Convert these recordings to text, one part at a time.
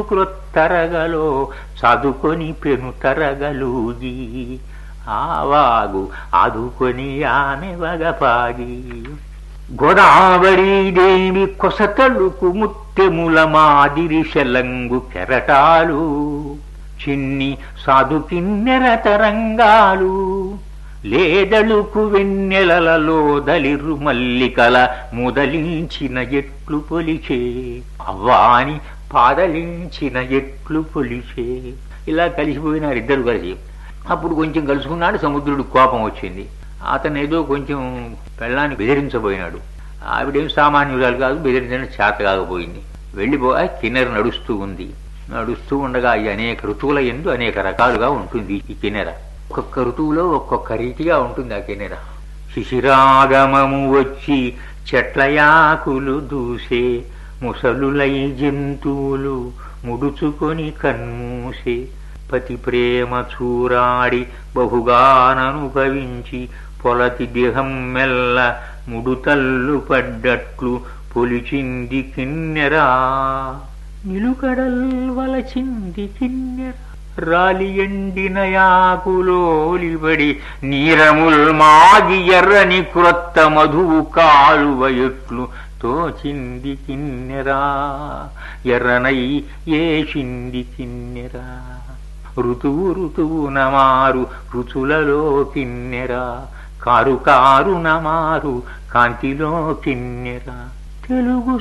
క్రొత్తరగలో చదుకొని పెను తరగలూగి ఆవాగు ఆదుకొని ఆమె వగపాగి గోదావరి దేవి కొసతలుకు ముత్తెముల మాదిరి శలంగు కెరటాలు చిన్ని సాధు కిన్నెర తరంగాలు లేదళుకు వెన్నెలలలో దలిరు మల్లికల ముదలించిన ఎట్లు పొలిచే అవ్వాని పాదలించిన ఎట్లు పొలిచే ఇలా కలిసిపోయినారు ఇద్దరు కలిసి అప్పుడు కొంచెం కలుసుకున్నాడు సముద్రుడు కోపం వచ్చింది అతను ఏదో కొంచెం పెళ్ళాన్ని బెదిరించబోయినాడు ఆవిడేం సామాన్యురాలు కాదు బెదిరించడం చేత కాకపోయింది వెళ్ళిపో కిన్నెర నడుస్తూ ఉంది నడుస్తూ ఉండగా ఈ అనేక ఋతువుల ఎందు అనేక రకాలుగా ఉంటుంది ఈ కిన్నెర ఒక్కొక్క ఋతువులో ఒక్కొక్క రీతిగా ఉంటుంది ఆ కిన్నెర శిశిరాగమము వచ్చి చెట్లయాకులు దూసే ముసలులై జంతువులు ముడుచుకొని కన్మూసే పతి ప్రేమ చూరాడి బహుగాననుభవించి పొలతి దేహం మెల్ల ముడుతల్లు పడ్డట్లు పొలిచింది కిన్నెరా నిలుకడల్ వలచింది కిన్నెర రాలి ఎండిన యాకులోలిబడి నీరముల్ మాగి ఎర్రని క్రొత్త మధువు కాలువ ఎట్లు తోచింది కిన్నెరా ఎర్రనై ఏసింది కిన్నెరా ఋతువు ఋతువు నమారు రుచులలో కిన్నెరా కారు కారు నమారు కాంతిలో కిన్నెరా తెలుగు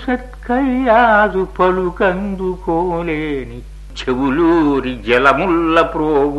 సత్కయ్యాదు పలుకందుకోలేని చెవులూరి జలముల్ల ప్రోగు